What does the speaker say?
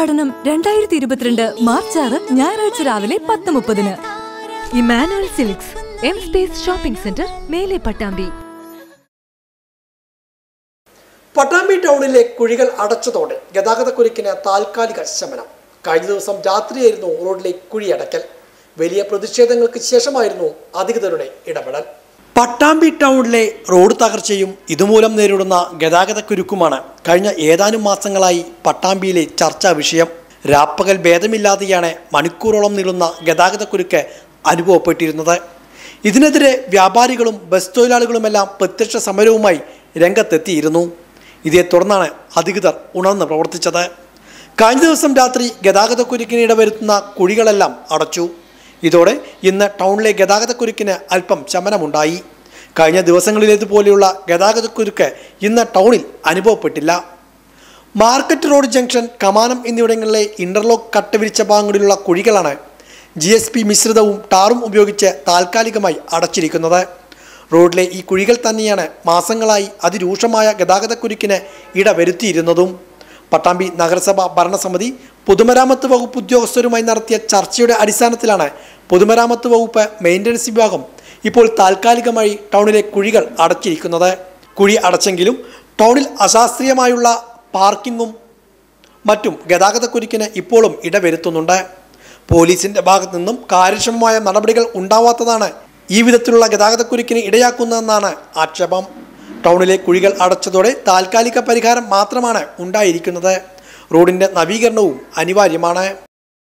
ഉദ്ഘാടനം രണ്ടായിരത്തി ഇരുപത്തിരണ്ട് മാർച്ച് ആറ് ഞായറാഴ്ച രാവിലെ പത്ത് മുപ്പതിന് Emmanuel silks M space shopping centre മേലെ പട്ടാമ്പി പട്ടാമ്പി ടൗണിലെ കുഴികൾ അടച്ചതോടെ ഗതാഗതക്കുരുക്കിന് താൽക്കാലിക ശമനം കഴിഞ്ഞ ദിവസം രാത്രിയായിരുന്നു റോഡിലെ കുഴിയടക്കൽ വലിയ പ്രതിഷേധങ്ങൾക്ക് ശേഷമായിരുന്നു അധികൃതരുടെ ഇടപെടൽ പട്ടാമ്പി ടൗണിലെ റോഡ് തകർച്ചയും ഇതുമൂലം നേരിടുന്ന ഗതാഗതക്കുരുക്കുമാണ് കഴിഞ്ഞ ഏതാനും മാസങ്ങളായി പട്ടാമ്പിയിലെ ചർച്ചാ വിഷയം രാപ്പകൽ ഭേദമില്ലാതെയാണ് മണിക്കൂറോളം നീളുന്ന ഗതാഗതക്കുരുക്ക് അനുഭവപ്പെട്ടിരുന്നത് ഇതിനെതിരെ വ്യാപാരികളും ബസ് തൊഴിലാളികളുമെല്ലാം പ്രത്യക്ഷ സമരവുമായി രംഗത്തെത്തിയിരുന്നു ഇതേ തുടർന്നാണ് അധികൃതർ ഉണർന്ന് പ്രവർത്തിച്ചത് കഴിഞ്ഞ ദിവസം രാത്രി ഗതാഗതക്കുരുക്കിന് ഇടവരുത്തുന്ന കുഴികളെല്ലാം അടച്ചു ഇതോടെ ഇന്ന് ടൗണിലെ ഗതാഗതക്കുരുക്കിന് അല്പം ശമനമുണ്ടായി കഴിഞ്ഞ ദിവസങ്ങളിലേതുപോലെയുള്ള ഗതാഗതക്കുരുക്ക് ഇന്ന് ടൗണിൽ അനുഭവപ്പെട്ടില്ല മാർക്കറ്റ് റോഡ് ജംഗ്ഷൻ കമാനം എന്നിവിടങ്ങളിലെ ഇന്റർലോക്ക് കട്ട വിരിച്ച ഭാഗങ്ങളിലുള്ള കുഴികളാണ് ജി എസ് പി മിശ്രിതവും ടാറും ഉപയോഗിച്ച് താൽക്കാലികമായി അടച്ചിരിക്കുന്നത് റോഡിലെ ഈ കുഴികൾ തന്നെയാണ് മാസങ്ങളായി അതിരൂക്ഷമായ ഗതാഗതക്കുരുക്കിന് ഇടവരുത്തിയിരുന്നതും പട്ടാമ്പി നഗരസഭ ഭരണസമിതി പൊതുമരാമത്ത് വകുപ്പ് ഉദ്യോഗസ്ഥരുമായി നടത്തിയ ചർച്ചയുടെ അടിസ്ഥാനത്തിലാണ് പൊതുമരാമത്ത് വകുപ്പ് മെയിൻ്റനൻസ് വിഭാഗം ഇപ്പോൾ താൽക്കാലികമായി ടൗണിലെ കുഴികൾ അടച്ചിരിക്കുന്നത് കുഴി അടച്ചെങ്കിലും ടൗണിൽ അശാസ്ത്രീയമായുള്ള പാർക്കിങ്ങും മറ്റും ഗതാഗതക്കുരുക്കിന് ഇപ്പോഴും ഇടവരുത്തുന്നുണ്ട് പോലീസിന്റെ ഭാഗത്തു നിന്നും കാര്യക്ഷമമായ നടപടികൾ ഉണ്ടാവാത്തതാണ് ഈ വിധത്തിലുള്ള ഗതാഗതക്കുരുക്കിന് ഇടയാക്കുന്നതെന്നാണ് ആക്ഷേപം ടൗണിലെ കുഴികൾ അടച്ചതോടെ താൽക്കാലിക പരിഹാരം മാത്രമാണ് ഉണ്ടായിരിക്കുന്നത് റോഡിന്റെ നവീകരണവും അനിവാര്യമാണ്